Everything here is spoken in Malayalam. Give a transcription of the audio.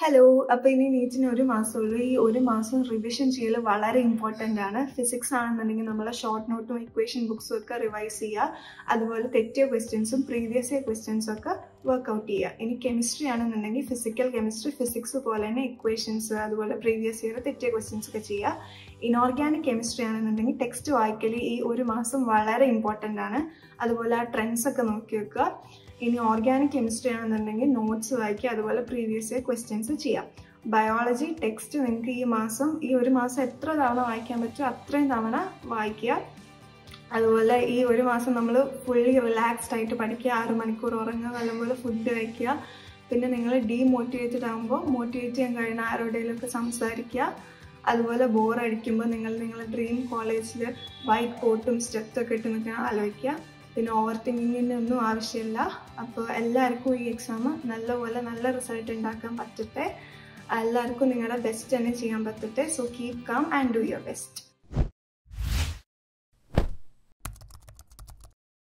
ഹലോ അപ്പോൾ ഇനി നീറ്റിന് ഒരു മാസമുള്ളൂ ഈ ഒരു മാസം റിവിഷൻ ചെയ്യൽ വളരെ ഇമ്പോർട്ടൻ്റ് ആണ് ഫിസിക്സ് ആണെന്നുണ്ടെങ്കിൽ നമ്മളെ ഷോർട്ട് നോട്ടും ഇക്വേഷൻ ബുക്സും ഒക്കെ റിവൈസ് ചെയ്യുക അതുപോലെ തെറ്റിയ ക്വസ്റ്റ്യൻസും പ്രീവിയസ് ഇയർ ക്വസ്റ്റ്യൻസും ഒക്കെ വർക്ക്ഔട്ട് ചെയ്യുക ഇനി കെമിസ്ട്രി ആണെന്നുണ്ടെങ്കിൽ ഫിസിക്കൽ കെമിസ്ട്രി ഫിസിക്സ് പോലെ തന്നെ ഇക്വേഷൻസ് അതുപോലെ പ്രീവിയസ് ഇയർ തെറ്റിയ ക്വസ്റ്റ്യൻസ് ഒക്കെ ചെയ്യുക ഇനോർഗാനിക് കെമിസ്ട്രി ആണെന്നുണ്ടെങ്കിൽ ടെക്സ്റ്റ് വായിക്കൽ ഈ ഒരു മാസം വളരെ ഇമ്പോർട്ടൻ്റ് ആണ് അതുപോലെ ആ ട്രെൻഡ്സ് ഒക്കെ നോക്കി വെക്കുക ഇനി ഓർഗാനിക് കെമിസ്ട്രി ആണെന്നുണ്ടെങ്കിൽ നോട്ട്സ് വായിക്കുക അതുപോലെ പ്രീവിയസ് ഇയർ ക്വസ്റ്റ്യൻസ് ചെയ്യാം ബയോളജി ടെക്സ്റ്റ് നിങ്ങൾക്ക് ഈ മാസം ഈ ഒരു മാസം എത്ര തവണ വായിക്കാൻ പറ്റുമോ അത്രയും തവണ വായിക്കുക അതുപോലെ ഈ ഒരു മാസം നമ്മൾ ഫുള്ളി റിലാക്സ്ഡ് ആയിട്ട് പഠിക്കുക ആറ് മണിക്കൂർ ഉറങ്ങുക നല്ലപോലെ ഫുഡ് കഴിക്കുക പിന്നെ നിങ്ങൾ ഡീമോട്ടിവേറ്റഡ് ആകുമ്പോൾ മോട്ടിവേറ്റ് ചെയ്യാൻ കഴിയുന്ന ആരോടെങ്കിലുമൊക്കെ സംസാരിക്കുക അതുപോലെ ബോർ അടിക്കുമ്പോൾ നിങ്ങൾ നിങ്ങളുടെ ഡ്രീം കോളേജിൽ വൈറ്റ് കോട്ടും സ്റ്റെപ്സൊക്കെ ഇട്ട് നിൽക്കാൻ ആലോചിക്കുക പിന്നെ ഓവർ തിങ്കിങ്ങിൻ്റെ ഒന്നും ആവശ്യമില്ല അപ്പോൾ എല്ലാവർക്കും ഈ എക്സാം നല്ലപോലെ നല്ല റിസൾട്ട് ഉണ്ടാക്കാൻ പറ്റട്ടെ എല്ലാവർക്കും നിങ്ങളുടെ ബെസ്റ്റ് തന്നെ ചെയ്യാൻ പറ്റട്ടെ so keep calm and do your best